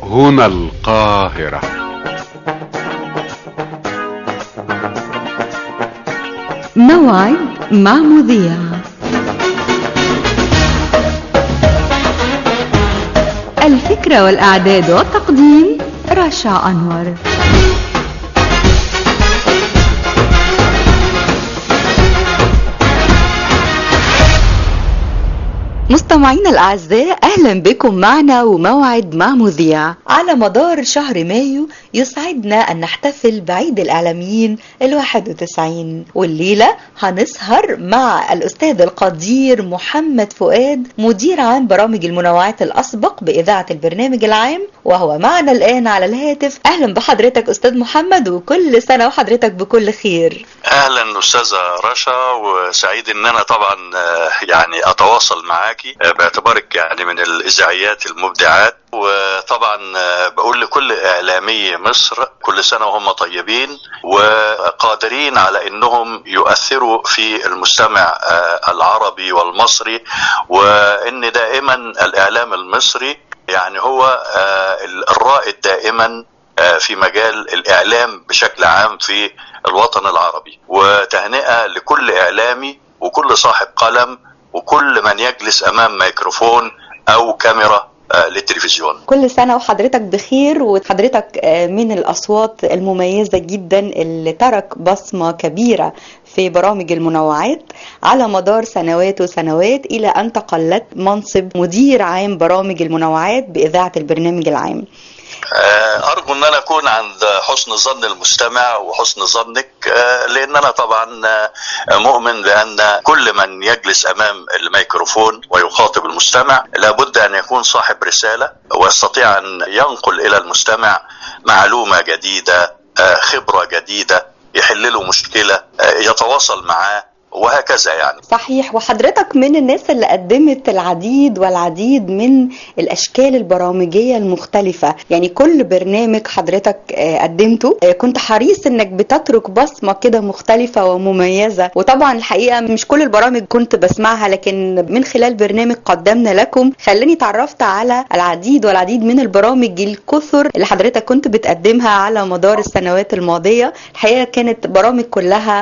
هنا القاهرة موعد مع مذيع الفكرة والإعداد والتقديم رشا أنور مستمعينا الأعزاء أهلا بكم معنا وموعد مع مذيع على مدار شهر مايو يسعدنا أن نحتفل بعيد الإعلاميين الواحد وتسعين والليلة هنسهر مع الأستاذ القدير محمد فؤاد مدير عام برامج المنوعات الأسبق بإذاعة البرنامج العام وهو معنا الآن على الهاتف أهلا بحضرتك أستاذ محمد وكل سنة وحضرتك بكل خير اهلا استاذه رشا وسعيد ان انا طبعا يعني اتواصل معاكي باعتبارك يعني من الاذاعيات المبدعات وطبعا بقول لكل اعلامي مصر كل سنه وهم طيبين وقادرين على انهم يؤثروا في المستمع العربي والمصري وان دائما الاعلام المصري يعني هو الرائد دائما في مجال الاعلام بشكل عام في الوطن العربي وتهنئه لكل اعلامي وكل صاحب قلم وكل من يجلس امام ميكروفون او كاميرا للتلفزيون كل سنة وحضرتك بخير وحضرتك من الأصوات المميزة جدا اللي ترك بصمة كبيرة في برامج المنوعات على مدار سنوات وسنوات إلى أن تقلت منصب مدير عام برامج المنوعات بإذاعة البرنامج العام ارجو ان انا اكون عند حسن ظن المستمع وحسن ظنك لان انا طبعا مؤمن بان كل من يجلس امام الميكروفون ويخاطب المستمع لابد ان يكون صاحب رساله ويستطيع ان ينقل الى المستمع معلومه جديده خبره جديده يحل له مشكله يتواصل معاه وهكذا يعني صحيح وحضرتك من الناس اللي قدمت العديد والعديد من الاشكال البرامجيه المختلفه يعني كل برنامج حضرتك قدمته كنت حريص انك بتترك بصمه كده مختلفه ومميزه وطبعا الحقيقه مش كل البرامج كنت بسمعها لكن من خلال برنامج قدمنا لكم خلاني تعرفت على العديد والعديد من البرامج الكثر اللي حضرتك كنت بتقدمها على مدار السنوات الماضيه الحقيقه كانت برامج كلها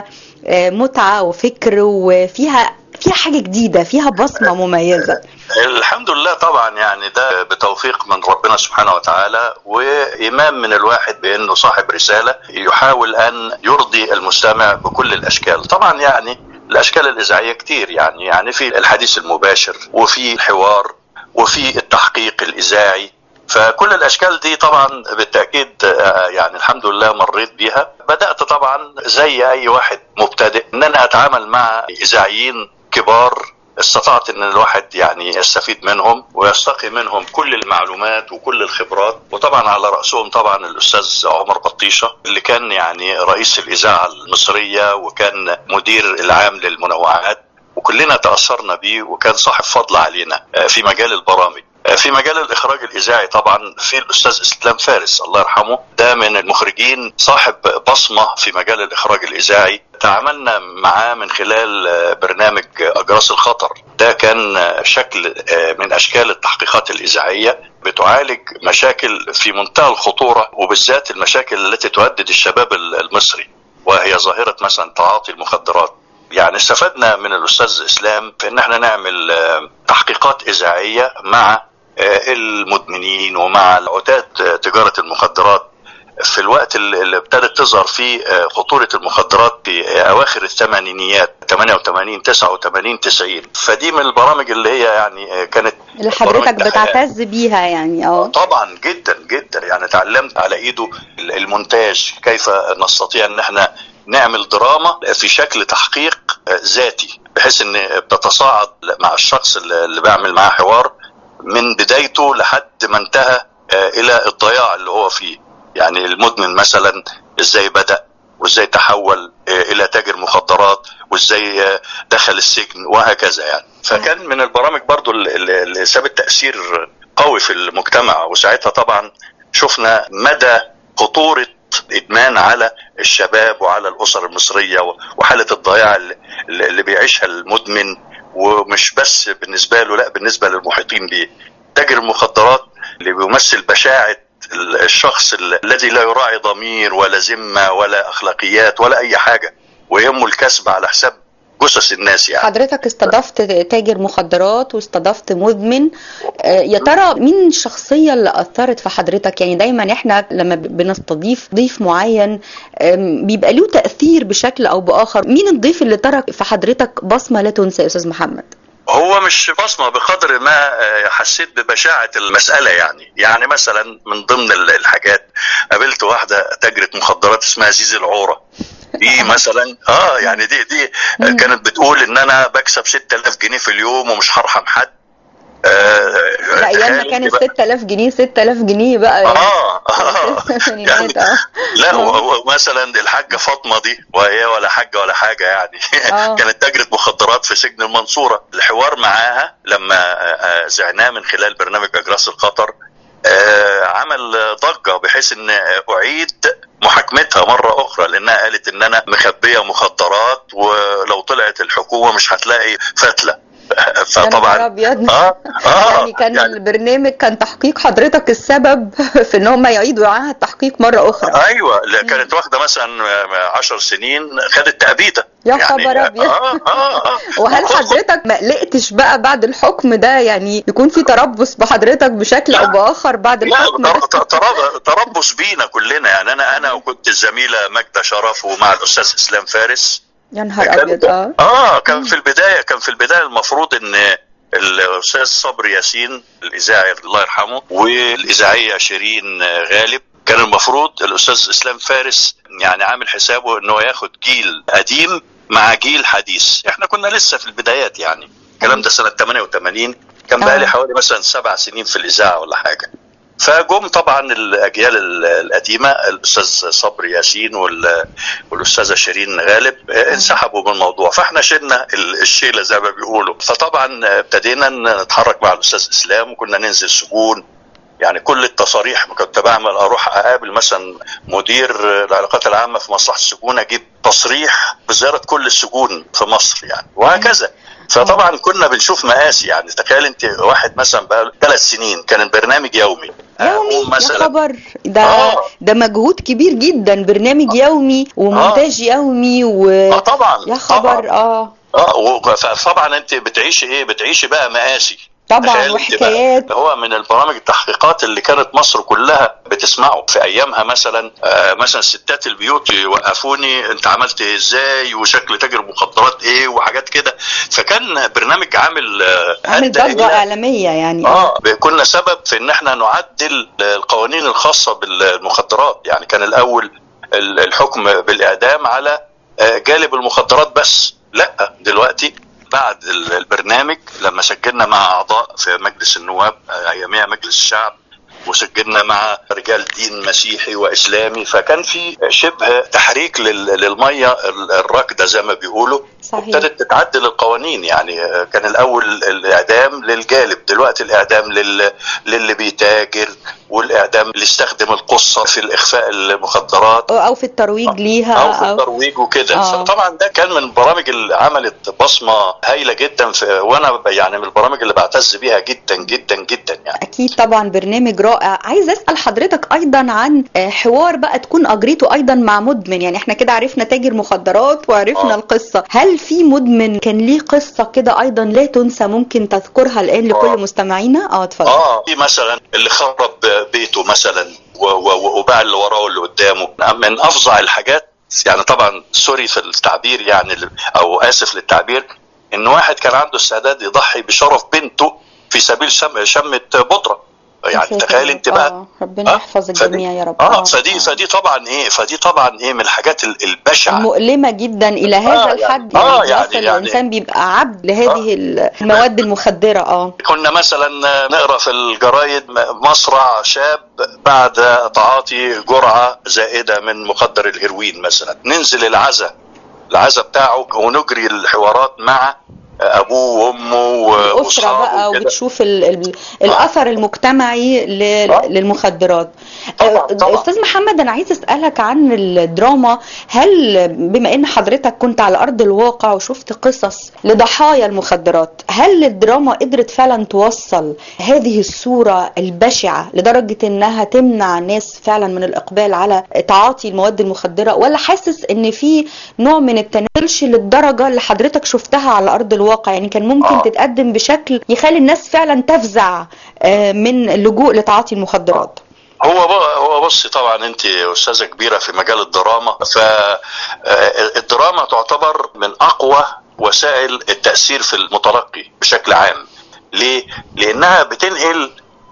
متعه وفكر وفيها فيها حاجه جديده فيها بصمه مميزه الحمد لله طبعا يعني ده بتوفيق من ربنا سبحانه وتعالى وايمان من الواحد بانه صاحب رساله يحاول ان يرضي المستمع بكل الاشكال طبعا يعني الاشكال الاذاعيه كتير يعني يعني في الحديث المباشر وفي الحوار وفي التحقيق الاذاعي فكل الاشكال دي طبعا بالتاكيد يعني الحمد لله مريت بيها بدات طبعا زي اي واحد مبتدئ ان انا اتعامل مع اذاعيين كبار استطعت ان الواحد يعني يستفيد منهم ويستقي منهم كل المعلومات وكل الخبرات وطبعا على راسهم طبعا الاستاذ عمر بطيشه اللي كان يعني رئيس الاذاعه المصريه وكان مدير العام للمنوعات وكلنا تاثرنا بيه وكان صاحب فضل علينا في مجال البرامج في مجال الاخراج الاذاعي طبعا في الاستاذ اسلام فارس الله يرحمه ده من المخرجين صاحب بصمه في مجال الاخراج الاذاعي تعاملنا معاه من خلال برنامج اجراس الخطر ده كان شكل من اشكال التحقيقات الاذاعيه بتعالج مشاكل في منتهى الخطوره وبالذات المشاكل التي تهدد الشباب المصري وهي ظاهره مثلا تعاطي المخدرات يعني استفدنا من الاستاذ اسلام في ان احنا نعمل تحقيقات اذاعيه مع المدمنين ومع عتاة تجارة المخدرات في الوقت اللي ابتدت تظهر فيه خطورة المخدرات في أواخر الثمانينيات 88 89 90 فدي من البرامج اللي هي يعني كانت اللي حضرتك بتعتز بيها يعني اه طبعا جدا جدا يعني اتعلمت على ايده المونتاج كيف نستطيع ان احنا نعمل دراما في شكل تحقيق ذاتي بحيث ان بتتصاعد مع الشخص اللي بعمل معاه حوار من بدايته لحد ما انتهى الى الضياع اللي هو فيه يعني المدمن مثلا ازاي بدا وازاي تحول الى تاجر مخدرات وازاي دخل السجن وهكذا يعني فكان من البرامج برضو اللي سابت تاثير قوي في المجتمع وساعتها طبعا شفنا مدى خطوره ادمان على الشباب وعلى الاسر المصريه وحاله الضياع اللي بيعيشها المدمن ومش بس بالنسبه له لا بالنسبه للمحيطين بيه تاجر المخدرات اللي بيمثل بشاعه الشخص الذي لا يراعي ضمير ولا ذمه ولا اخلاقيات ولا اي حاجه ويهمه الكسب على حساب جثث الناس يعني حضرتك استضفت تاجر مخدرات واستضفت مدمن يا ترى مين الشخصيه اللي اثرت في حضرتك يعني دايما احنا لما بنستضيف ضيف معين بيبقى له تاثير بشكل او باخر مين الضيف اللي ترك في حضرتك بصمه لا تنسى يا استاذ محمد هو مش بصمة بقدر ما حسيت ببشاعة المسألة يعني يعني مثلا من ضمن الحاجات قابلت واحدة تاجرة مخدرات اسمها زيزي العورة دي مثلا اه يعني دي دي كانت بتقول ان انا بكسب 6000 جنيه في اليوم ومش هرحم حد آه لا ايام ما كانت 6000 جنيه 6000 جنيه بقى يعني اه اه يعني لا ومثلا الحاجه فاطمه دي وهي ولا حاجه ولا حاجه يعني كانت تاجره مخدرات في سجن المنصوره الحوار معاها لما زعناه من خلال برنامج اجراس الخطر آه عمل ضجه بحيث ان اعيد محاكمتها مره اخرى لانها قالت ان انا مخبيه مخدرات ولو طلعت الحكومه مش هتلاقي فتله فطبعا ابيض اه اه يعني كان يعني البرنامج كان تحقيق حضرتك السبب في ان هم يعيدوا معاها التحقيق مره اخرى ايوه كانت واخده مثلا 10 سنين خدت تأبيده يا خبر ابيض آه آه آه وهل حضرتك ما قلقتش بقى بعد الحكم ده يعني يكون في تربص بحضرتك بشكل او باخر بعد الحكم لا تربص بينا كلنا يعني انا انا وكنت الزميله ماجده شرف ومع الاستاذ اسلام فارس يا نهار ابيض اه اه كان في البدايه كان في البدايه المفروض ان الاستاذ صبري ياسين الاذاعي الله يرحمه والاذاعيه شيرين غالب كان المفروض الاستاذ اسلام فارس يعني عامل حسابه انه ياخد جيل قديم مع جيل حديث احنا كنا لسه في البدايات يعني الكلام ده سنه 88 كان بقى لي حوالي مثلا سبع سنين في الاذاعه ولا حاجه فجم طبعا الاجيال القديمه الاستاذ صبري ياسين والاستاذه شيرين غالب انسحبوا من الموضوع فاحنا شلنا الشيله زي ما بيقولوا فطبعا ابتدينا نتحرك مع الاستاذ اسلام وكنا ننزل سجون يعني كل التصاريح كنت بعمل اروح اقابل مثلا مدير العلاقات العامه في مصلحه السجون اجيب تصريح بزياره كل السجون في مصر يعني وهكذا فطبعا كنا بنشوف مقاسي يعني تخيل انت واحد مثلا بقى ثلاث سنين كان البرنامج يومي يومي مثلا يا خبر ده آه. ده مجهود كبير جدا برنامج آه. يومي ومونتاج آه. يومي و آه طبعا يا خبر طبعا. اه اه فطبعا انت بتعيشي ايه بتعيشي بقى مقاسي طبعا وحكايات هو من البرامج التحقيقات اللي كانت مصر كلها بتسمعه في ايامها مثلا آه مثلا ستات البيوت يوقفوني انت عملت ازاي وشكل تاجر مخدرات ايه وحاجات كده فكان برنامج عامل آه عامل ضجه اعلاميه يعني اه كنا سبب في ان احنا نعدل القوانين الخاصه بالمخدرات يعني كان الاول الحكم بالاعدام على جانب المخدرات بس لا دلوقتي بعد البرنامج لما سجلنا مع اعضاء في مجلس النواب اياميها مجلس الشعب وسجلنا مع رجال دين مسيحي واسلامي فكان في شبه تحريك للميه الراكده زي ما بيقولوا ابتدت تتعدل القوانين يعني كان الاول الاعدام للجالب دلوقتي الاعدام لل... للي بيتاجر والاعدام اللي استخدم القصه في الاخفاء المخدرات او في الترويج ليها او في الترويج وكده آه. فطبعا ده كان من البرامج اللي عملت بصمه هايله جدا في وانا يعني من البرامج اللي بعتز بيها جدا جدا جدا يعني اكيد طبعا برنامج رائع عايز اسال حضرتك ايضا عن حوار بقى تكون اجريته ايضا مع مدمن يعني احنا كده عرفنا تاجر مخدرات وعرفنا آه. القصه هل في مدمن كان ليه قصه كده ايضا لا تنسى ممكن تذكرها الان لكل آه. مستمعينا اه اتفضل اه في مثلا اللي خرب بيته مثلا وباع اللي وراه واللي قدامه من افظع الحاجات يعني طبعا سوري في التعبير يعني او اسف للتعبير ان واحد كان عنده استعداد يضحي بشرف بنته في سبيل شم شمه بودره يعني تخيل انت بقى آه ربنا يحفظ الجميع يا رب اه فدي فدي طبعا ايه فدي طبعا ايه من الحاجات البشعه مؤلمه جدا الى هذا آه الحد يعني آه يعني, يعني, يعني يعني الانسان بيبقى عبد لهذه آه المواد المخدره اه كنا مثلا نقرا في الجرايد مصرع شاب بعد تعاطي جرعه زائده من مخدر الهيروين مثلا ننزل العزا العزا بتاعه ونجري الحوارات مع ابوه وامه الاسره واصحابه بقى وكده. وبتشوف ال ال الاثر المجتمعي ل- آه. للمخدرات طبعاً، آه، طبعاً. استاذ محمد انا عايز اسالك عن الدراما هل بما ان حضرتك كنت على ارض الواقع وشفت قصص لضحايا المخدرات هل الدراما قدرت فعلا توصل هذه الصوره البشعه لدرجه انها تمنع الناس فعلا من الاقبال على تعاطي المواد المخدره ولا حاسس ان في نوع من التناولش للدرجه اللي حضرتك شفتها على ارض الواقع يعني كان ممكن آه. تتقدم بشكل يخلي الناس فعلا تفزع آه، من اللجوء لتعاطي المخدرات هو بقى هو بصي طبعا انت استاذه كبيره في مجال الدراما فالدراما تعتبر من اقوى وسائل التاثير في المتلقي بشكل عام ليه لانها بتنقل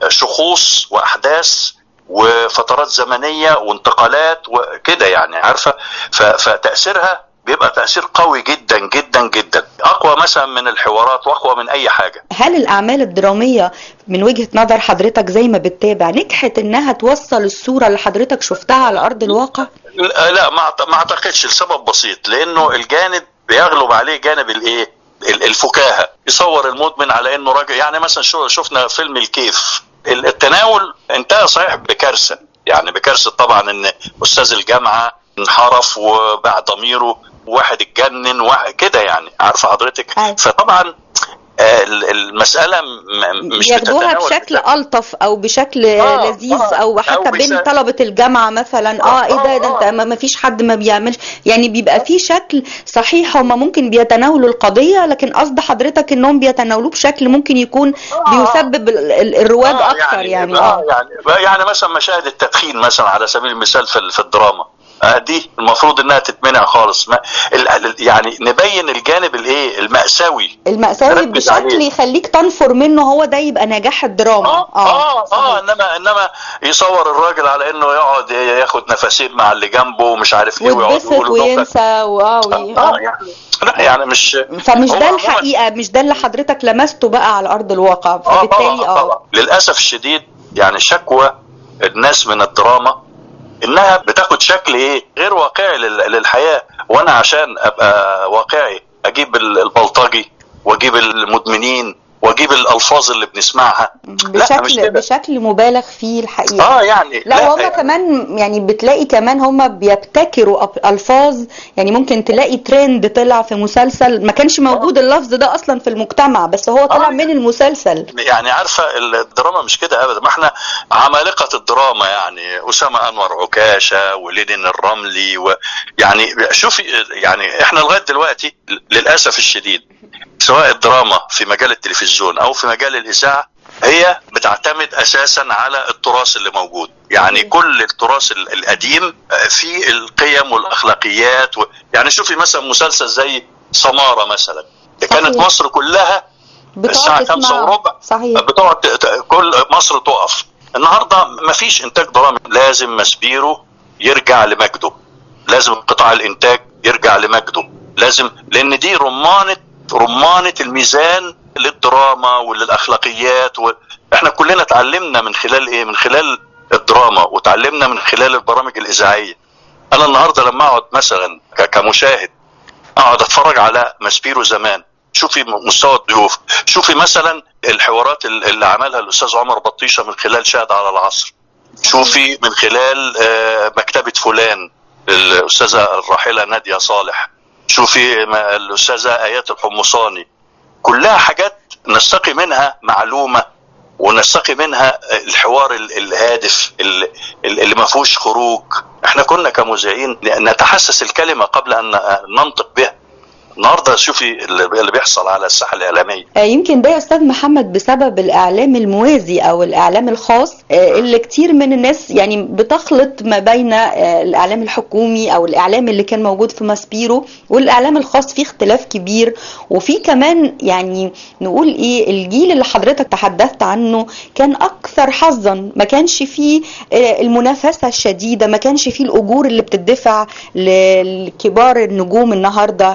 شخوص واحداث وفترات زمنيه وانتقالات وكده يعني عارفه ف- فتاثيرها بيبقى تاثير قوي جدا جدا جدا اقوى مثلا من الحوارات واقوى من اي حاجه هل الأعمال الدرامية من وجهة نظر حضرتك زي ما بتتابع نجحت إنها توصل الصورة اللي حضرتك شفتها على أرض الواقع؟ لا لا، ما أعت- ما اعتقدش لسبب بسيط لانه الجانب بيغلب عليه جانب الايه ال- الفكاهه يصور المدمن على انه راجل يعني مثلا شو شفنا فيلم الكيف ال- التناول انتهى صحيح بكارثه يعني بكارثه طبعا ان استاذ الجامعه انحرف وباع ضميره واحد اتجنن واحد كده يعني عارفه حضرتك أيوة. فطبعا آه، ال- المساله م- م- مش ياخدوها بتتناول بشكل ألطف أو بشكل آه، لذيذ آه. أو أو حتى بين بيسا- طلبة الجامعة مثلا اه آه، ايه ده ده آه، انت آه. ما ما فيش حد ما بيعملش يعني بيبقى في شكل صحيح هما ممكن بيتناولوا القضية لكن قصد حضرتك انهم بيتناولوه بشكل ممكن يكون بيسبب ال- ال- الرواج آه، اكتر يعني اه اه يعني يعني مثلا مشاهد التدخين مثلا على سبيل المثال في في الدراما آه دي المفروض انها تتمنع خالص ما ال- ال- يعني نبين الجانب الايه المأساوي المأساوي ركز بشكل عليه. يخليك تنفر منه هو ده يبقى نجاح الدراما اه اه اه صحيح. انما انما يصور الراجل على انه يقعد ياخد نفسين مع اللي جنبه ومش عارف ايه ويقعد ويتبسط يقول له وينسى واه وي- اه يعني لا يعني مش فمش هو ده عموماً- الحقيقة مش ده اللي حضرتك لمسته بقى على أرض الواقع اه فبالتالي طبعا اه طبعا للاسف الشديد يعني شكوى الناس من الدراما انها بتاخد شكل ايه غير واقعي لل- للحياه وانا عشان ابقى واقعي اجيب ال- البلطجي واجيب المدمنين واجيب الالفاظ اللي بنسمعها لا مش بشكل كده بشكل مبالغ فيه الحقيقة اه يعني لا وهم يعني كمان يعني بتلاقي كمان هم بيبتكروا أب- الفاظ يعني ممكن تلاقي ترند طلع في مسلسل ما كانش موجود اللفظ ده اصلا في المجتمع بس هو طلع آه. من المسلسل يعني عارفه الدراما مش كده ابدا ما احنا عمالقه الدراما يعني اسامه انور عكاشه ولينين الرملي ويعني شوفي يعني احنا لغايه دلوقتي للاسف الشديد سواء الدراما في مجال التلفزيون او في مجال الاذاعه هي بتعتمد اساسا على التراث اللي موجود يعني مم. كل التراث ال- القديم في القيم والاخلاقيات و... يعني شوفي مثلا مسلسل زي سماره مثلا كانت صحيح. مصر كلها الساعة بتقعد خمسة تسمع وربع صحيح بتقعد ت- ت- كل مصر تقف النهارده مفيش انتاج درامي لازم مسبيرو يرجع لمجده لازم قطاع الانتاج يرجع لمجده لازم لان دي رمانه رمانه الميزان للدراما وللاخلاقيات و... احنا كلنا اتعلمنا من خلال ايه من خلال الدراما وتعلمنا من خلال البرامج الاذاعيه انا النهارده لما اقعد مثلا ك- كمشاهد اقعد اتفرج على ماسبيرو زمان شوفي م- مستوى الضيوف شوفي مثلا الحوارات ال- اللي عملها الاستاذ عمر بطيشه من خلال شاهد على العصر شوفي من خلال آه، مكتبه فلان الاستاذه الراحله ناديه صالح شوفي ما- الاستاذه ايات الحمصاني كلها حاجات نستقي منها معلومه ونستقي منها الحوار ال- الهادف ال- ال- اللي ما فيهوش خروج احنا كنا كمذيعين نتحسس الكلمه قبل ان ننطق بها النهارده شوفي اللي اللي بيحصل على الساحه الاعلاميه آه، يمكن ده يا استاذ محمد بسبب الاعلام الموازي او الاعلام الخاص آه، اللي كتير من الناس يعني بتخلط ما بين آه، الاعلام الحكومي او الاعلام اللي كان موجود في ماسبيرو والاعلام الخاص فيه اختلاف كبير وفي كمان يعني نقول ايه الجيل اللي حضرتك تحدثت عنه كان اكثر حظا ما كانش فيه آه، المنافسه الشديده ما كانش فيه الاجور اللي بتدفع لكبار النجوم النهارده يعني علشان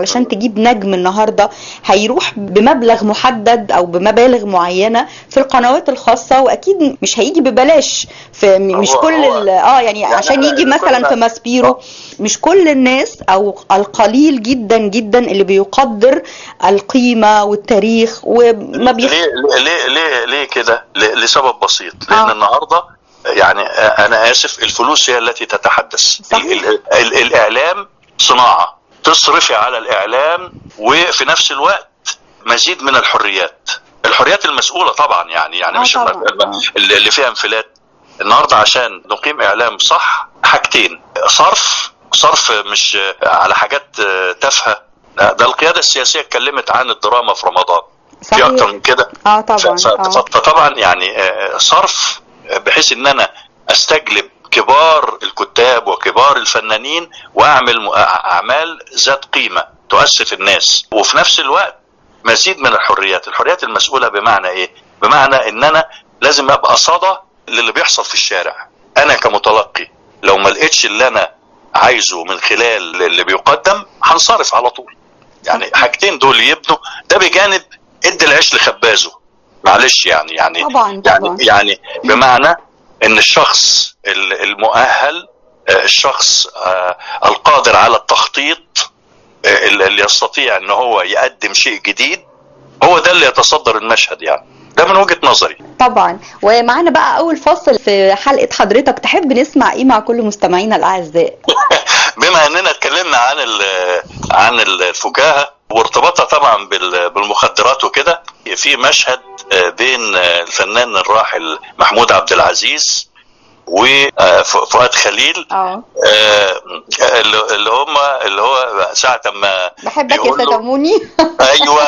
علشان تجيب نجم النهارده هيروح بمبلغ محدد او بمبالغ معينه في القنوات الخاصه واكيد مش هيجي ببلاش في م- مش هو- كل هو- ال- اه يعني يعني عشان يجي كل مثلا ما- في ماسبيرو مش كل الناس او القليل جدا جدا اللي بيقدر القيمه والتاريخ وما بيخ... ليه ليه ليه ليه كده؟ ل- لسبب بسيط لان آه. النهارده يعني آه، انا اسف الفلوس هي التي تتحدث صحيح. ال ال ال الاعلام صناعه تصرفي على الاعلام وفي نفس الوقت مزيد من الحريات الحريات المسؤوله طبعا يعني يعني آه مش طبعاً، الم- آه. اللي اللي فيها انفلات النهارده عشان نقيم اعلام صح حاجتين صرف صرف مش على حاجات آه، تافهه لا، ده القياده السياسيه اتكلمت عن الدراما في رمضان في صحيح. اكتر من كده اه طبعا ف- اه ف- فطبعا يعني آه، صرف بحيث ان انا استجلب كبار الكتاب وكبار الفنانين واعمل م- اعمال ذات قيمه تؤثر في الناس وفي نفس الوقت مزيد من الحريات الحريات المسؤوله بمعنى ايه بمعنى ان انا لازم ابقى صدى للي بيحصل في الشارع انا كمتلقي لو ما لقيتش اللي انا عايزه من خلال اللي بيقدم هنصرف على طول يعني حاجتين دول يبنوا ده بجانب ادي العيش لخبازه معلش يعني يعني طبعا يعني طبعا يعني بمعنى ان الشخص ال- المؤهل آه، الشخص آه، القادر على التخطيط آه، اللي اللي يستطيع ان هو يقدم شيء جديد هو ده اللي يتصدر المشهد يعني ده من وجهة نظري طبعا ومعانا بقى اول فصل في حلقه حضرتك تحب نسمع ايه مع كل مستمعينا الاعزاء بما اننا اتكلمنا عن ال- عن الفكاهه وارتباطها طبعا بال- بالمخدرات وكده في مشهد آه، بين آه، الفنان الراحل محمود عبد العزيز وفؤاد خليل اه آه، اللي اللي هم اللي هو ساعة ما بحبك يا بيقول له- ستموني ايوه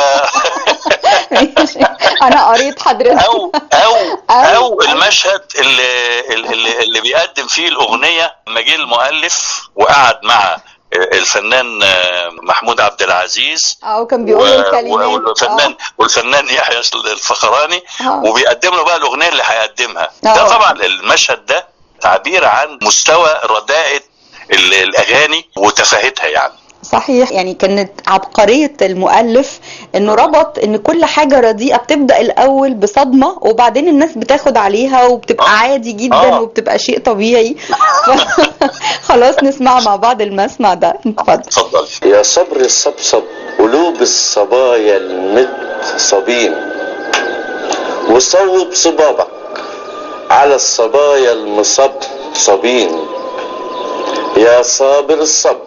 انا قريت حضرتك او او او المشهد اللي اللي, اللي بيقدم فيه الاغنيه لما جه المؤلف وقعد مع الفنان محمود عبد العزيز اه كان بيقول و- الكلمات والفنان والفنان يحيى الفخراني آه. وبيقدم له بقى الاغنيه اللي هيقدمها آه. ده طبعا المشهد ده تعبير عن مستوى رداءة ال- الاغاني وتفاهتها يعني صحيح يعني كانت عبقرية المؤلف انه ربط ان كل حاجة رديئة بتبدأ الاول بصدمة وبعدين الناس بتاخد عليها وبتبقى آه. عادي جدا آه. وبتبقى شيء طبيعي ف... خلاص نسمع مع بعض المسمع ده اتفضل اتفضل يا صبر الصبصب قلوب الصبايا المتصبين وصوب صبابك على الصبايا المصبصبين يا صابر الصبر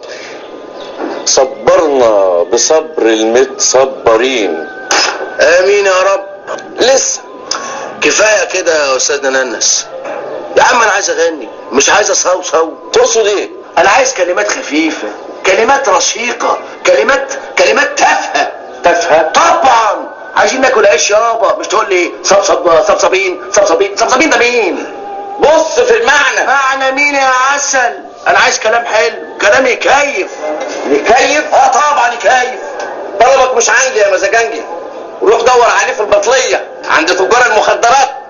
صبرنا بصبر المتصبرين امين يا رب لسه كفايه كده يا استاذنا ننس يا عم انا عايز اغني مش عايز اصوصو تقصد ايه انا عايز كلمات خفيفه كلمات رشيقه كلمات كلمات تافهه تفهم طبعا عايزين ناكل عيش يابا مش تقول لي صبصب صبصبين صبصبين صبصبين ده مين بص في المعنى معنى مين يا عسل انا عايز كلام حلو كلام يكيف يكيف اه طبعا يكيف طلبك مش عندي يا مزاجنجي روح دور عليه في البطلية عند تجار المخدرات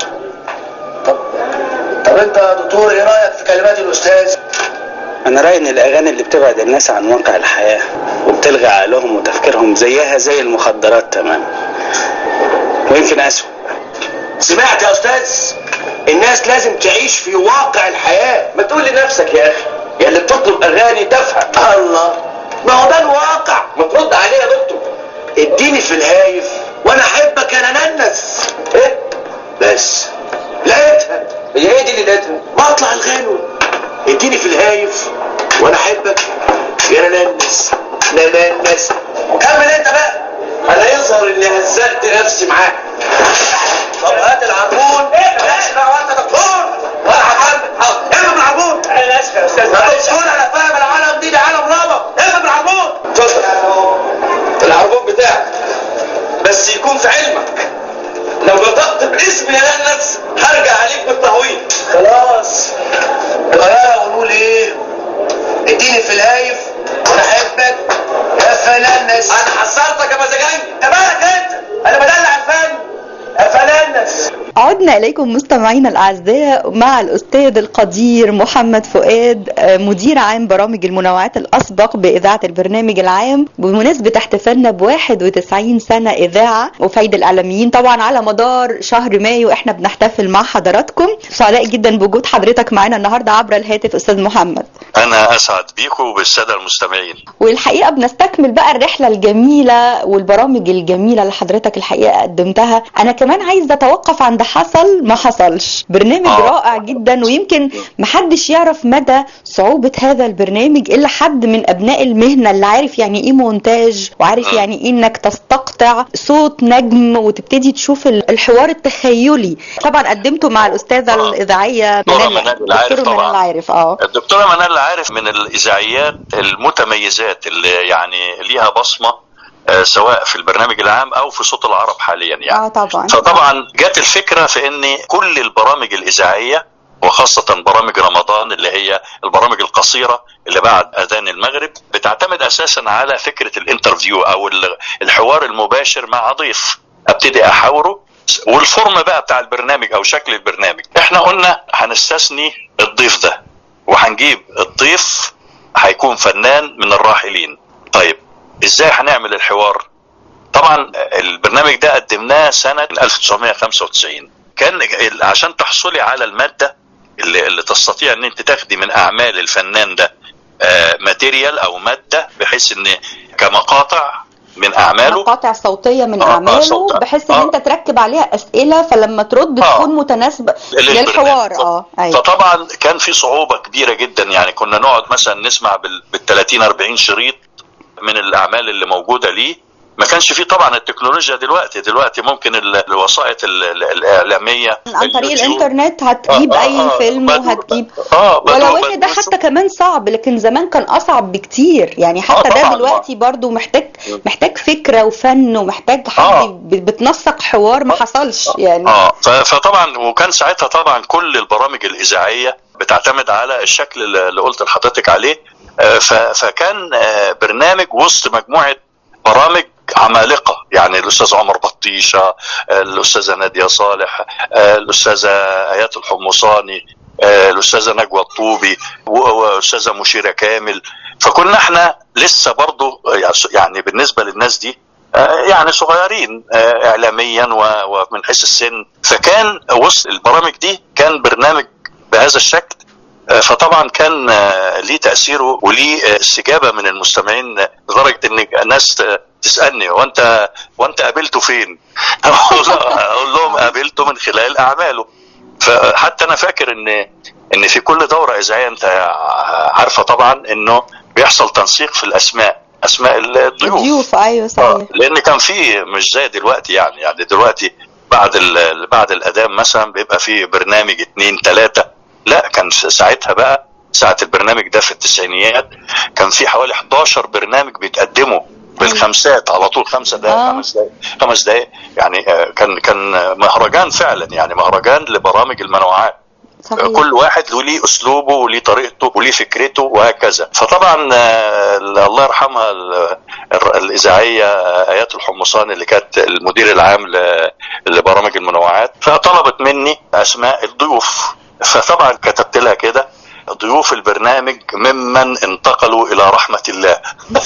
طب انت يا دكتور ايه رايك في كلمات الاستاذ انا رايي ان الاغاني اللي بتبعد الناس عن واقع الحياه وبتلغي عقلهم وتفكيرهم زيها زي المخدرات تمام ويمكن اسوء سمعت يا استاذ الناس لازم تعيش في واقع الحياه ما تقول لنفسك يا اخي يا اللي بتطلب اغاني تافهه الله ما هو ده الواقع ما ترد عليه يا دكتور اديني في الهايف وانا احبك انا ننس ايه بس لقيتها هي ايه دي اللي لقيتها بطلع الغنوة اديني في الهايف وانا احبك يا ننس ننس كمل انت بقى انا يظهر اني هزقت نفسي معاك طب هات العربون ماشي بقى وانت دكتور وانا هكمل حاضر اقفل بالعربون انا اسف يا استاذ يا دكتور انا فاهم العالم دي ده عالم رابع اقفل بالعربون اتفضل العربون بتاعك بس يكون في علمك لو نطقت باسمي انا نفسي هرجع عليك بالتهويل خلاص الغيارة ونقول ايه اديني في الهايف وانا احبك يا فنانس انا حصرتك يا مزاجنجي انت مالك انت انا بدلع الفن يا فنانس اه عدنا إليكم مستمعينا الأعزاء مع الأستاذ القدير محمد فؤاد آه، مدير عام برامج المنوعات الأسبق بإذاعة البرنامج العام بمناسبة احتفالنا ب 91 سنة إذاعة وفايد الإعلاميين طبعا على مدار شهر مايو احنا بنحتفل مع حضراتكم سعداء جدا بوجود حضرتك معانا النهارده عبر الهاتف أستاذ محمد انا اسعد بيكم وبالساده المستمعين والحقيقه بنستكمل بقى الرحله الجميله والبرامج الجميله اللي حضرتك الحقيقه قدمتها انا كمان عايزه اتوقف عند حصل ما حصلش برنامج آه. رائع جدا ويمكن محدش يعرف مدى صعوبه هذا البرنامج الا حد من ابناء المهنه اللي عارف يعني ايه مونتاج وعارف مم. يعني ايه انك تستقطع صوت نجم وتبتدي تشوف ال- الحوار التخيلي طبعا قدمته مع الاستاذه آه. الاذاعيه دكتورة منال العارف دكتورة طبعاً. منال العارف اه الدكتوره منال عارف من الاذاعيات المتميزات اللي يعني ليها بصمه آه، سواء في البرنامج العام او في صوت العرب حاليا يعني اه طبعا فطبعا جت الفكره في ان كل البرامج الاذاعيه وخاصة برامج رمضان اللي هي البرامج القصيرة اللي بعد أذان المغرب بتعتمد أساسا على فكرة الانترفيو أو ال- الحوار المباشر مع ضيف أبتدي أحاوره والفورم بقى بتاع البرنامج أو شكل البرنامج احنا قلنا هنستثني الضيف ده وهنجيب الضيف هيكون فنان من الراحلين طيب ازاي هنعمل الحوار طبعا البرنامج ده قدمناه سنة 1995 كان عشان تحصلي على المادة اللي, اللي تستطيع ان انت تاخدي من اعمال الفنان ده آه، ماتيريال او مادة بحيث ان كمقاطع من اعماله مقاطع صوتيه من آه، آه، اعماله صوت- بحيث ان آه. انت تركب عليها اسئله فلما ترد آه. تكون متناسبه للبرنامج. للحوار اه ايوه فطبعا كان في صعوبة كبيرة جدا يعني كنا نقعد مثلا نسمع بال بال 30 40 شريط من الاعمال اللي موجودة ليه ما كانش فيه طبعا التكنولوجيا دلوقتي دلوقتي ممكن ال- الوسائط ال- ال- الاعلامية عن طريق اليوتيوب. الانترنت هتجيب آه، اي آه، فيلم بدو- وهتجيب اه بدو- ولو بدو- ان ده حتى كمان صعب لكن زمان كان اصعب بكتير يعني حتى آه، ده طبعاً. دلوقتي برضو محتاج محتاج فكره وفن ومحتاج حد آه. ب- بتنسق حوار ما حصلش يعني اه ف- فطبعا وكان ساعتها طبعا كل البرامج الاذاعيه بتعتمد على الشكل اللي اللي قلت لحضرتك عليه آه، ف- فكان آه، برنامج وسط مجموعه برامج عمالقه يعني الاستاذ عمر بطيشه آه، الاستاذه ناديه صالح آه، الاستاذه ايات الحمصاني آه، الاستاذه نجوى الطوبي و- واستاذه مشيره كامل فكنا احنا لسه برضو يعني بالنسبه للناس دي آه، يعني صغيرين آه، اعلاميا و- ومن حيث السن فكان وسط البرامج دي كان برنامج بهذا الشكل آه، فطبعا كان آه، ليه تاثيره وليه آه، استجابه من المستمعين آه، لدرجه ان الناس آه، تسالني وانت وانت قابلته فين؟ اقول لهم قابلته من خلال اعماله فحتى انا فاكر ان ان في كل دوره اذاعيه انت عارفه طبعا انه بيحصل تنسيق في الاسماء اسماء الضيوف الضيوف ايوه آه، صحيح لان كان في مش زي دلوقتي يعني يعني دلوقتي بعد ال- بعد الاذان مثلا بيبقى في برنامج اتنين تلاته لا كان س- ساعتها بقى ساعه البرنامج ده في التسعينيات كان في حوالي 11 برنامج بيتقدموا بالخمسات على طول خمسة دقائق آه. خمس دقائق خمس دقائق يعني آه، كان كان مهرجان فعلا يعني مهرجان لبرامج المنوعات صحيح كل واحد له ليه اسلوبه وليه طريقته وليه فكرته وهكذا فطبعا آه، الله يرحمها ال- الر- الاذاعيه آه، ايات الحمصان اللي كانت المدير العام ل- لبرامج المنوعات فطلبت مني اسماء الضيوف فطبعا كتبت لها كده ضيوف البرنامج ممن انتقلوا الى رحمه الله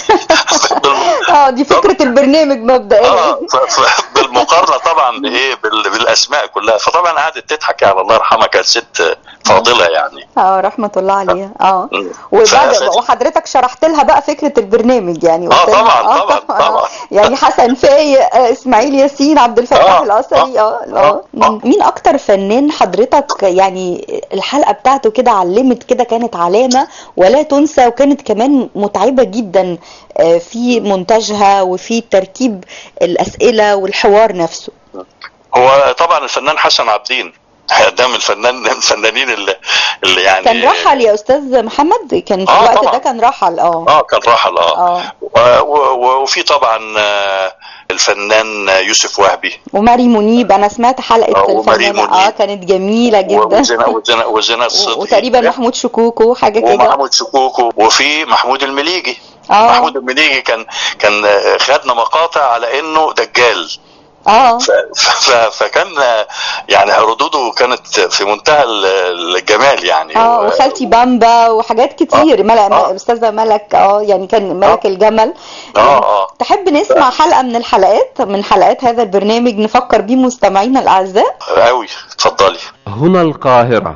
اه دي فكره البرنامج مبدئيا اه ف- ف- بالمقارنه طبعا بايه بال- بالاسماء كلها فطبعا قعدت تضحك يعني الله يرحمها كانت ست فاضله يعني اه رحمه الله عليها اه مم. وبعد ف- وحضرتك شرحت لها بقى فكره البرنامج يعني آه، قلت لها- طبعاً، طبعاً، طبعاً. يعني حسن فايق آه، اسماعيل ياسين عبد الفتاح آه، القصري اه آه، اه آه. مم. مين اكتر فنان حضرتك يعني الحلقه بتاعته كده علمت كده كانت علامه ولا تنسى وكانت كمان متعبه جدا آه، في مونتاجها وفي ترتيب الاسئله والحوار نفسه هو طبعا الفنان حسن عابدين ده من الفنان الفنانين اللي, اللي يعني كان رحل يا استاذ محمد كان في آه، الوقت طبعاً. ده كان رحل اه اه كان راحل اه, اه و- و- وفي طبعا آه، الفنان يوسف وهبي وماري منيب انا سمعت حلقه آه، وماري الفنانه منيب. اه كانت جميله جدا وزنا وزنا وزنا و- الصدقي وتقريبا محمود شكوكو حاجه كده ومحمود شكوكو وفي محمود المليجي اه محمود المليجي كان كان آه، خدنا مقاطع على انه دجال اه ف- ف- فكان يعني ردوده كانت في منتهى ال- الجمال يعني اه و- وخالتي بامبا وحاجات كتير ملك آه. استاذه ملك اه يعني كان ملك آه. الجمل اه اه تحب نسمع حلقه من الحلقات من حلقات هذا البرنامج نفكر بيه مستمعينا الاعزاء قوي اتفضلي هنا القاهرة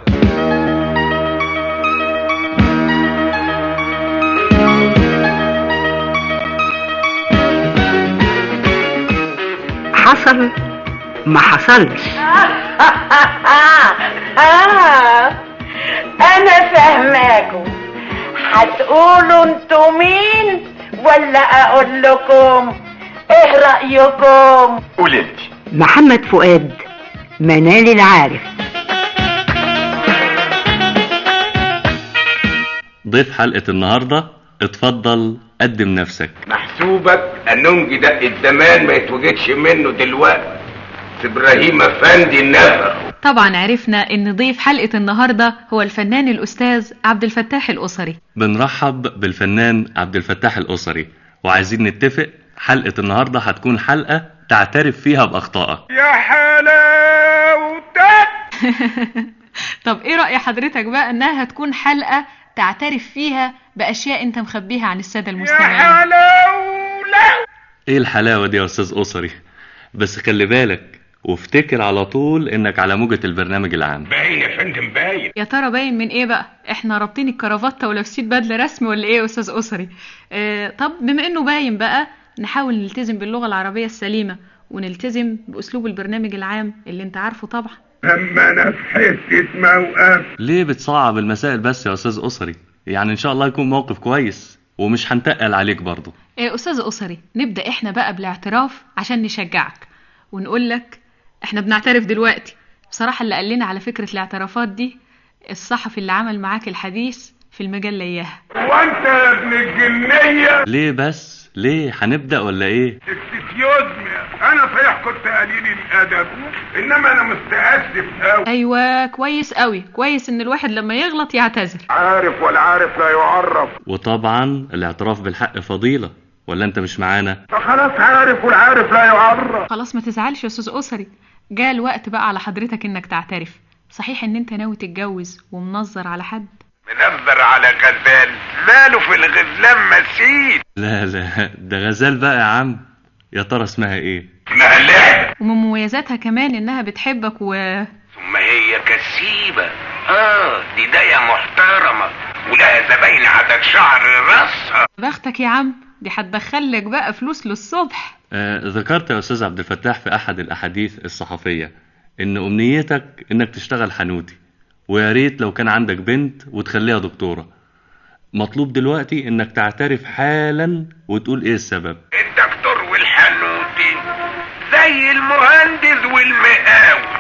حصل ما حصلش آه أنا فاهماكم هتقولوا انتوا مين ولا أقول لكم إيه رأيكم؟ قول انت محمد فؤاد منال العارف ضيف حلقة النهاردة اتفضل قدم نفسك محسوبك النونج ده الزمان ما يتوجدش منه دلوقتي ابراهيم افندي النفر طبعا عرفنا ان ضيف حلقة النهاردة هو الفنان الاستاذ عبد الفتاح الاسري بنرحب بالفنان عبد الفتاح الأسري وعايزين نتفق حلقة النهاردة هتكون حلقة تعترف فيها بأخطائك يا حلاوتك طب ايه رأي حضرتك بقى انها هتكون حلقة تعترف فيها باشياء انت مخبيها عن السادة يا المستمعين حلاولة ايه الحلاوة دي يا أستاذ أسري بس خلي بالك وافتكر على طول انك على موجة البرنامج العام باين يا فندم باين يا ترى باين من ايه بقى احنا رابطين الكرافتة ولابسين بدلة رسم ولا ايه يا استاذ اسري اه طب بما انه باين بقى نحاول نلتزم باللغة العربية السليمة ونلتزم باسلوب البرنامج العام اللي انت عارفه طبعا اما انا في حته موقف ليه بتصعب المسائل بس يا أستاذ أسري يعني إن شاء الله يكون موقف كويس ومش هنتقل عليك برضه إيه أستاذ أسري نبدأ إحنا بقى بالاعتراف عشان نشجعك ونقول لك إحنا بنعترف دلوقتي بصراحة اللي قال لنا على فكرة الاعترافات دي الصحفي اللي عمل معاك الحديث في المجلة إياها وانت يا ابن الجنيه ليه بس ليه هنبدأ ولا ايه اكسكيوز مي انا صحيح كنت قليل الادب انما انا مستاسف قوي أيوة كويس قوي كويس إن الواحد لما يغلط يعتذر عارف والعارف لا يعرف وطبعا الاعتراف بالحق فضيلة ولا انت مش معانا فخلاص عارف والعارف لا يعرف خلاص ما تزعلش يا أستاذ أسري جاء الوقت بقى على حضرتك إنك تعترف صحيح إن أنت ناوي تتجوز ومنظر على حد منظر على غزال ماله في الغزلان مسيد لا لا ده غزال بقى يا عم يا ترى اسمها ايه اسمها لعبة ومن مميزاتها كمان إنها بتحبك و ثم هي كسيبة اه دي داية محترمة ولها زباين عدد شعر راسها بختك يا عم دي هتدخلك بقى فلوس للصبح آه ذكرت يا استاذ عبد الفتاح في احد الاحاديث الصحفية ان امنيتك انك تشتغل حنوتي ويا ريت لو كان عندك بنت وتخليها دكتورة مطلوب دلوقتي انك تعترف حالا وتقول ايه السبب الدكتور والحنوتي زي المهندس والمقاول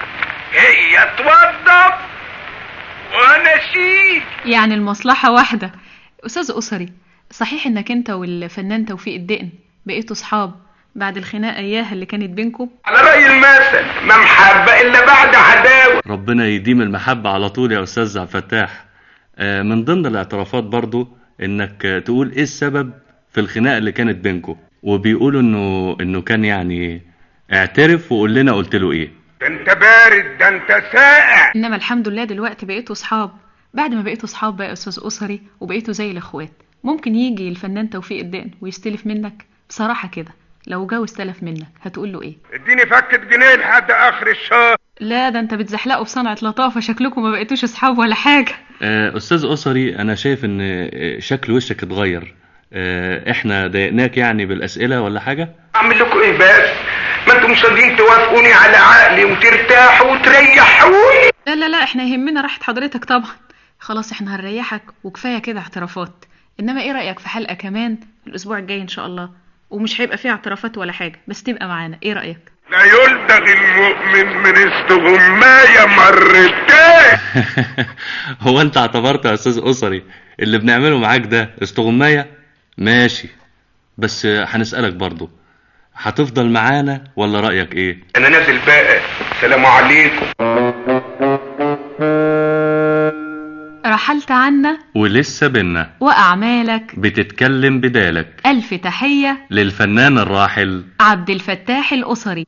هي توظف وانا شيل يعني المصلحة واحدة أستاذ أسري صحيح إنك أنت والفنان توفيق الدقن بقيتوا صحاب بعد الخناقة إياها اللي كانت بينكم على رأي المثل ما محبة إلا بعد عداوة ربنا يديم المحبة على طول يا أستاذ عبد الفتاح آه، من ضمن الاعترافات برضو إنك آه، تقول إيه السبب في الخناقة اللي كانت بينكم وبيقولوا إنه إنه كان يعني اعترف وقول لنا قلت له إيه ده انت بارد ده انت ساقع إنما الحمد لله دلوقتي بقيتوا صحاب بعد ما بقيتوا صحاب بقى يا أستاذ أسري وبقيتوا زي الإخوات ممكن يجي الفنان توفيق الدقن ويستلف منك بصراحة كده لو جو استلف منك هتقول له إيه اديني فكة جنيه لحد آخر الشهر لا ده انت بتزحلقوا بصنعة لطافة شكلكم ما بقيتوش اصحاب ولا حاجة آه، أستاذ أسري أنا شايف إن آه، شكل وشك اتغير آه، إحنا ضايقناك يعني بالأسئلة ولا حاجة اعمل لكم ايه بس ما انتم مش راضيين توافقوني على عقلي وترتاحوا وتريحوني لا لا لا احنا يهمنا راحة حضرتك طبعا خلاص احنا هنريحك وكفاية كده اعترافات انما ايه رأيك في حلقة كمان الاسبوع الجاي ان شاء الله ومش هيبقى فيها اعترافات ولا حاجة بس تبقى معانا ايه رأيك لا يلدغ المؤمن من استغماية مرتين هو أنت اعتبرت يا أستاذ أسري اللي بنعمله معاك ده استغماية ماشي بس آه، هنسألك برضو هتفضل معانا ولا رأيك إيه انا نازل بقى سلام عليكم رحلت عنا ولسه بينا وأعمالك بتتكلم بدالك ألف تحية للفنان الراحل عبد الفتاح الأسري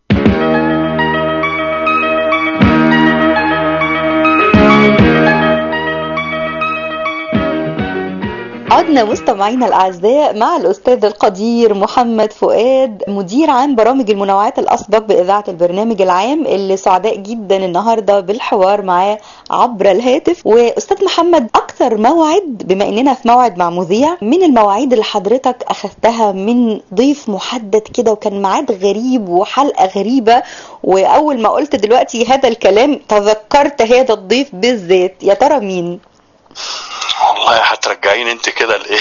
عدنا مستمعينا الاعزاء مع الاستاذ القدير محمد فؤاد مدير عام برامج المنوعات الاسبق باذاعه البرنامج العام اللي سعداء جدا النهارده بالحوار معاه عبر الهاتف واستاذ محمد اكثر موعد بما اننا في موعد مع مذيع من المواعيد اللي حضرتك اخذتها من ضيف محدد كده وكان ميعاد غريب وحلقه غريبه واول ما قلت دلوقتي هذا الكلام تذكرت هذا الضيف بالذات يا ترى مين والله هترجعيني انت كده لايه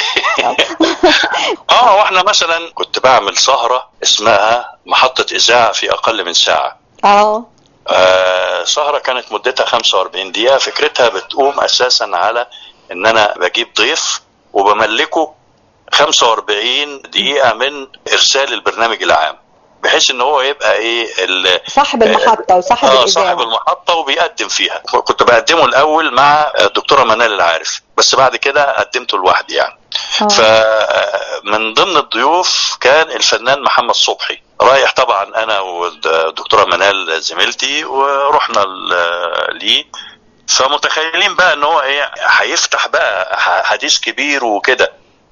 اه واحنا مثلا كنت بعمل سهره اسمها محطه اذاعه في اقل من ساعه اه آه سهره كانت مدتها 45 دقيقه فكرتها بتقوم اساسا على ان انا بجيب ضيف وبملكه 45 دقيقه من ارسال البرنامج العام بحيث ان هو يبقى ايه صاحب المحطه وصاحب آه الاذاعه صاحب المحطه وبيقدم فيها كنت بقدمه الاول مع الدكتوره منال العارف بس بعد كده قدمته لوحدي يعني آه. فمن ضمن الضيوف كان الفنان محمد صبحي رايح طبعا انا والدكتوره منال زميلتي ورحنا ل- ليه فمتخيلين بقى ان هو ايه هيفتح بقى حديث كبير وكده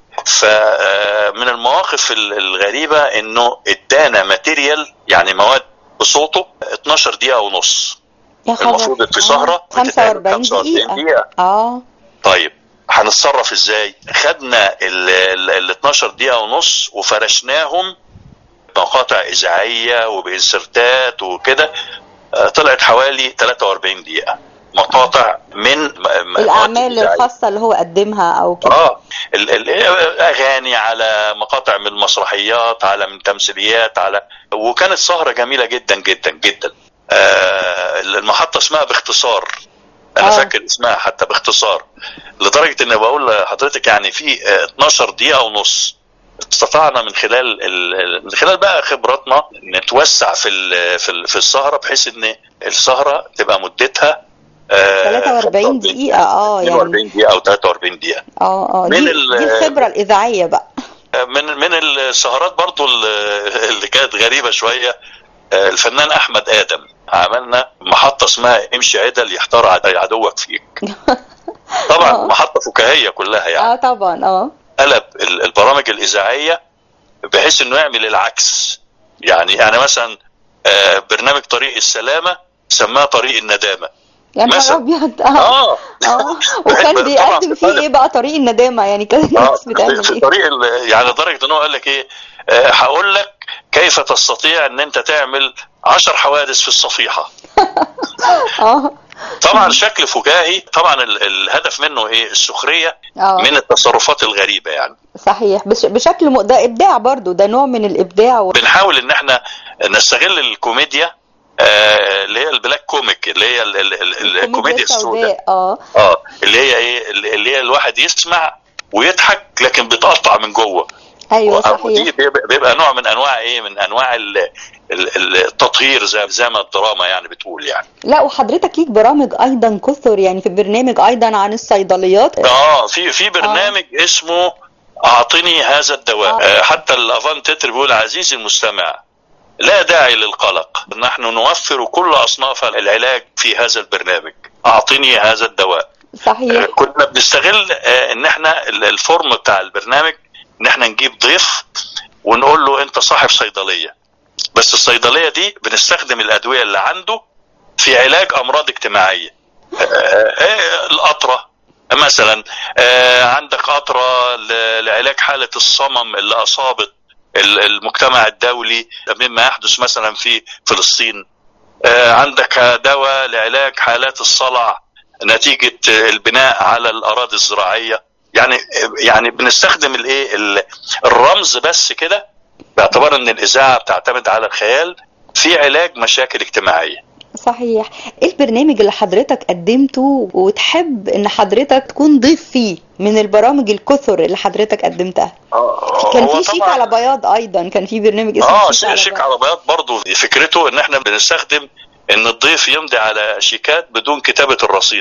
فمن المواقف ال- الغريبه انه ادانا ماتيريال يعني مواد بصوته 12 دقيقه ونص يا خبر المفروض في سهره آه. بتتعمل 45 دقيقه دقيقه اه طيب هنتصرف ازاي خدنا ال ال- ال 12 دقيقه ونص وفرشناهم مقاطع اذاعيه وبانسرتات وكده آه، طلعت حوالي 43 دقيقه مقاطع من م- م- الاعمال إذاعية. الخاصه اللي هو قدمها او كده اه ال- ال- الاغاني على مقاطع من المسرحيات على من تمثيليات على وكانت سهره جميله جدا جدا جدا آه المحطه اسمها باختصار انا آه. فاكر اسمها حتى باختصار لدرجه ان بقول لحضرتك يعني في آه، 12 دقيقه ونص استطعنا من خلال ال- من خلال بقى خبراتنا نتوسع في ال- في ال- في السهره بحيث ان السهره تبقى مدتها آه، 43 دقيقه اه 42 يعني دقيقه او 43 دقيقه اه اه من دي, ال- دي الخبره الاذاعيه بقى من من السهرات برضو ال- اللي كانت غريبه شويه آه، الفنان احمد ادم عملنا محطه اسمها امشي عدل يحتار عد- عدوك فيك طبعا آه. محطه فكاهيه كلها يعني اه طبعا اه قلب ال- البرامج الاذاعيه بحيث انه يعمل العكس يعني يعني مثلا آه، برنامج طريق السلامه سماه طريق الندامه يا نهار مثلا. ابيض اه اه اه وكان طبعاً بيقدم فيه بتقلب. ايه بقى طريق الندامه يعني كانت اه الناس بتعمل في ايه طريق ال- يعني لدرجه ان هو قال لك ايه آه، هقول لك كيف تستطيع ان انت تعمل عشر حوادث في الصفيحه اه طبعا شكل فكاهي طبعا ال- الهدف منه ايه السخريه اه من التصرفات الغريبه يعني صحيح بش بشكل م... ده ابداع برضو ده نوع من الابداع و... بنحاول ان احنا نستغل الكوميديا آه، اللي هي البلاك كوميك اللي هي ال- ال- ال- الكوميديا السوداء اه اه اللي هي ايه اللي هي الواحد يسمع ويضحك لكن بيتقطع من جوه ايوه ودي صحيح بيبقى بيبقى نوع من انواع ايه من انواع ال- ال- ال- التطهير زي زي ما الدراما يعني بتقول يعني لا وحضرتك ليك برامج ايضا كثر يعني في برنامج ايضا عن الصيدليات اه في في برنامج اسمه اعطني هذا الدواء آه. حتى الافان تتر بيقول عزيزي المستمع لا داعي للقلق نحن نوفر كل اصناف العلاج في هذا البرنامج اعطني هذا الدواء صحيح كنا بنستغل آه، ان احنا ال- الفورم بتاع البرنامج ان احنا نجيب ضيف ونقول له انت صاحب صيدليه بس الصيدليه دي بنستخدم الادويه اللي عنده في علاج امراض اجتماعيه آه، آه، القطره مثلا آه، عندك قطره ل- لعلاج حاله الصمم اللي اصابت ال- المجتمع الدولي مما يحدث مثلا في فلسطين آه، عندك دواء لعلاج حالات الصلع نتيجة البناء على الأراضي الزراعية يعني يعني بنستخدم الايه ال- الرمز بس كده باعتبار ان الاذاعه بتعتمد على الخيال في علاج مشاكل اجتماعيه صحيح ايه البرنامج اللي حضرتك قدمته وتحب ان حضرتك تكون ضيف فيه من البرامج الكثر اللي حضرتك قدمتها كان هو في شيك طبعاً- على بياض ايضا كان في برنامج اسمه اه شيك على شيك بياض على بياض برضه فكرته ان احنا بنستخدم ان الضيف يمضي على شيكات بدون كتابه الرصيد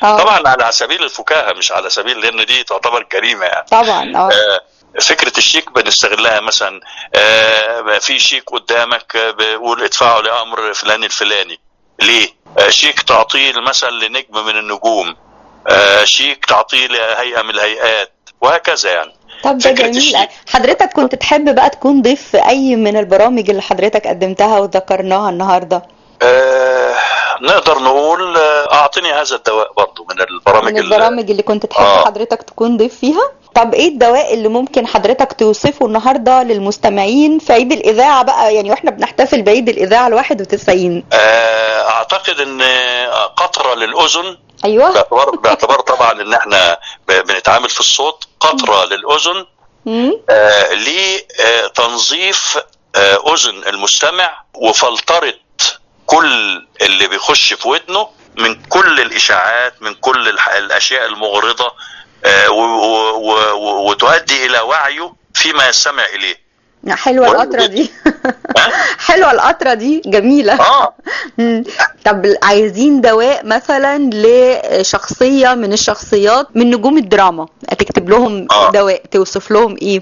آه. طبعا على سبيل الفكاهه مش على سبيل لان دي تعتبر جريمه يعني طبعا اه آه، فكرة الشيك بنستغلها مثلا آه، في شيك قدامك آه، بيقول ادفعه لأمر فلان الفلاني ليه؟ آه، شيك تعطيه مثلا لنجم من النجوم آه، شيك تعطيه لهيئة من الهيئات وهكذا يعني طب ده فكرة جميل الشيك. حضرتك كنت تحب بقى تكون ضيف في اي من البرامج اللي حضرتك قدمتها وذكرناها النهارده آه، نقدر نقول آه، أعطني هذا الدواء برضو من البرامج من ال- البرامج اللي كنت تحب آه. حضرتك تكون ضيف فيها طب ايه الدواء اللي ممكن حضرتك توصفه النهارده للمستمعين في عيد الاذاعه بقى يعني واحنا بنحتفل بعيد الاذاعه ال 91 آه، أعتقد أن آه، قطرة للأذن ايوه باعتبار باعتبار طبعا ان احنا ب- بنتعامل في الصوت قطره للاذن مم. آه لتنظيف آه اذن المستمع وفلتره كل اللي بيخش في ودنه من كل الاشاعات من كل الح- الاشياء المغرضه آه و- و- و- و- وتؤدي الى وعيه فيما يستمع اليه حلوه مهم القطره جدا. دي حلوه القطره دي جميله اه مم. طب عايزين دواء مثلا لشخصيه من الشخصيات من نجوم الدراما تكتب لهم آه. دواء توصف لهم ايه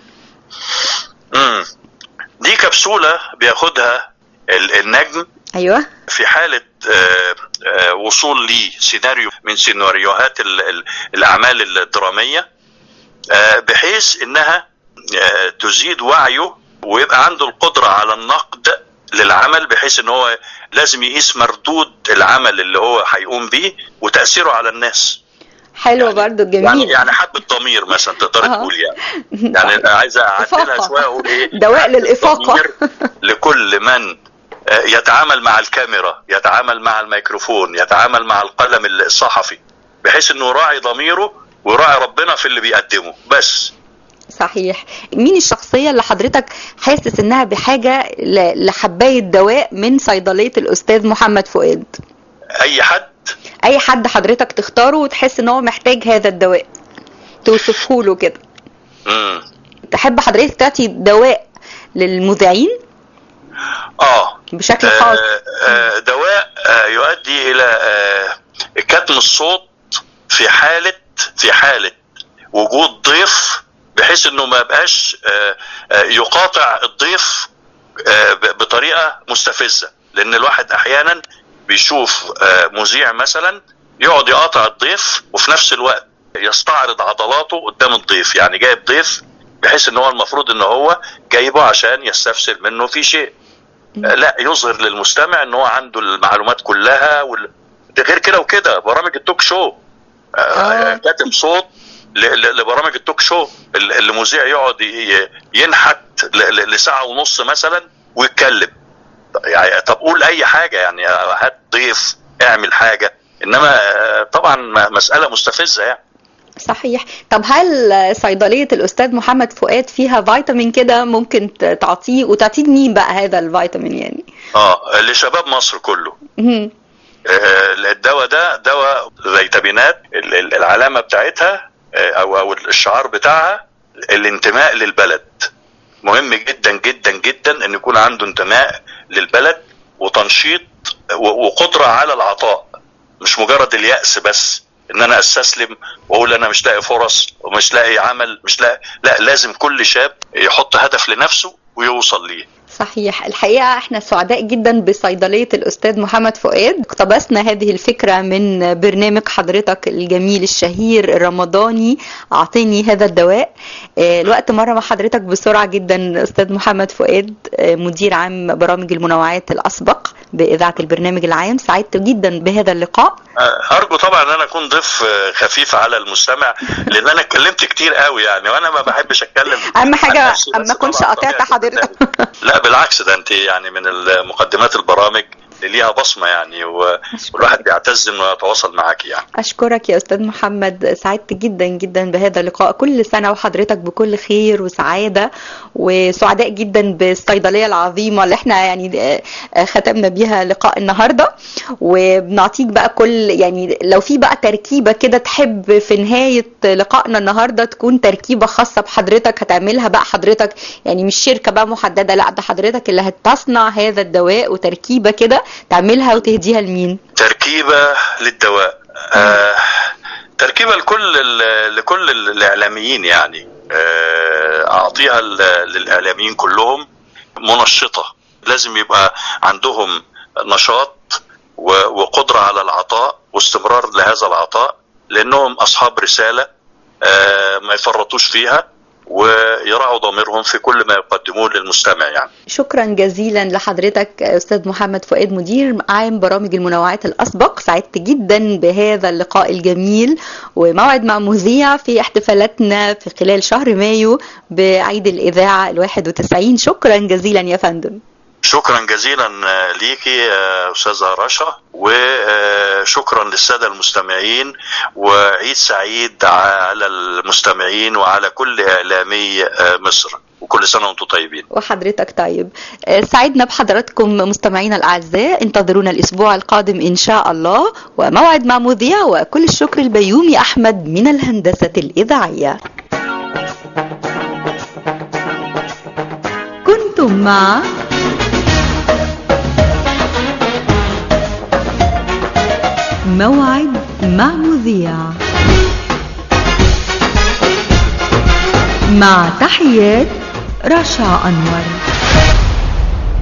مم. دي كبسوله بياخدها ال- النجم ايوه في حالة آه، آه، وصول لي سيناريو من سيناريوهات ال- ال- الأعمال الدرامية آه، بحيث إنها آه، تزيد وعيه ويبقى عنده القدرة على النقد للعمل بحيث إن هو لازم يقيس مردود العمل اللي هو هيقوم بيه وتأثيره على الناس حلو برضو يعني جميل يعني حبة ضمير مثلا تقدر آه. تقول يعني يعني أنا عايز أعدلها إفاقة. شوية أقول إيه دواء حبة للإفاقة. ضمير لكل من آه، يتعامل مع الكاميرا يتعامل مع الميكروفون يتعامل مع القلم الصحفي بحيث انه يراعي ضميره ويراعي ربنا في اللي بيقدمه بس صحيح مين الشخصية اللي حضرتك حاسس انها بحاجة ل- لحباية دواء من صيدلية الاستاذ محمد فؤاد اي حد اي حد حضرتك تختاره وتحس ان هو محتاج هذا الدواء توصفه له كده مم. تحب حضرتك تعطي دواء للمذيعين اه بشكل خاص آه، آه، دواء آه، يؤدي الى آه، كتم الصوت في حالة في حالة وجود ضيف بحيث انه ما يبقاش آه، آه، يقاطع الضيف آه، ب- بطريقة مستفزة لان الواحد احيانا بيشوف آه، مذيع مثلا يقعد يقاطع الضيف وفي نفس الوقت يستعرض عضلاته قدام الضيف يعني جايب ضيف بحيث ان هو المفروض ان هو جايبه عشان يستفسر منه في شيء آه، لا يظهر للمستمع ان هو عنده المعلومات كلها وال... ده غير كده وكده برامج التوك شو آه، كاتم صوت ل- ل- لبرامج التوك شو ال- المذيع يقعد ي- ينحت ل- ل- لساعه ونص مثلا ويتكلم يعني طب قول اي حاجه يعني آه، هات ضيف اعمل حاجه انما آه، طبعا م- مساله مستفزه يعني صحيح طب هل صيدلية الأستاذ محمد فؤاد فيها فيتامين كده ممكن ت- تعطيه وتعطيه لمين بقى هذا الفيتامين يعني اه لشباب مصر كله مهم. آه، الدواء ده دواء فيتامينات ال- ال- العلامه بتاعتها آه، او او الشعار بتاعها الانتماء للبلد مهم جدا جدا جدا ان يكون عنده انتماء للبلد وتنشيط و- وقدره على العطاء مش مجرد اليأس بس ان انا استسلم واقول انا مش لاقي فرص ومش لاقي عمل مش لاقي لا لازم كل شاب يحط هدف لنفسه ويوصل ليه صحيح الحقيقة احنا سعداء جدا بصيدلية الأستاذ محمد فؤاد اقتبسنا هذه الفكرة من برنامج حضرتك الجميل الشهير الرمضاني أعطيني هذا الدواء آه، الوقت مرة مع حضرتك بسرعة جدا أستاذ محمد فؤاد آه، مدير عام برامج المنوعات الأسبق بإذاعة البرنامج العام سعدت جدا بهذا اللقاء ارجو طبعا ان انا اكون ضيف آه، خفيف على المستمع لان انا اتكلمت كتير قوي يعني وانا ما بحبش اتكلم أهم عن حاجة نفسي بس أما كنتش طبعاً قاطعت طبيعة حضرتك لا بالعكس ده انت يعني من المقدمات البرامج اللي ليها بصمه يعني و- والواحد بيعتز انه يتواصل معاك يعني أشكرك يا أستاذ محمد سعدت جدا جدا بهذا اللقاء كل سنة وحضرتك بكل خير وسعادة وسعداء جدا بالصيدلية العظيمة اللي احنا يعني آه، آه، ختمنا بيها لقاء النهاردة وبنعطيك بقى كل يعني لو في بقى تركيبة كده تحب في نهاية لقائنا النهاردة تكون تركيبة خاصة بحضرتك هتعملها بقى حضرتك يعني مش شركة بقى محددة لا ده حضرتك اللي هتصنع هذا الدواء وتركيبة كده تعملها وتهديها لمين تركيبه للدواء آه تركيبه لكل ال- لكل الاعلاميين يعني آه اعطيها ل- للاعلاميين كلهم منشطه لازم يبقى عندهم نشاط و- وقدره على العطاء واستمرار لهذا العطاء لانهم اصحاب رساله آه ما يفرطوش فيها ويراعوا ضميرهم في كل ما يقدموه للمستمع يعني شكرا جزيلا لحضرتك استاذ محمد فؤاد مدير عام برامج المنوعات الاسبق سعدت جدا بهذا اللقاء الجميل وموعد مع مذيع في احتفالاتنا في خلال شهر مايو بعيد الاذاعه الواحد وتسعين شكرا جزيلا يا فندم شكرا جزيلا ليكي يا استاذه رشا وشكرا للساده المستمعين وعيد سعيد على المستمعين وعلى كل اعلامي مصر وكل سنه وانتم طيبين وحضرتك طيب آه، سعدنا بحضراتكم مستمعينا الاعزاء انتظرونا الاسبوع القادم ان شاء الله وموعد مع مذيع وكل الشكر البيومي احمد من الهندسه الاذاعيه كنتم مع موعد مع مذيع مع تحيات رشا أنور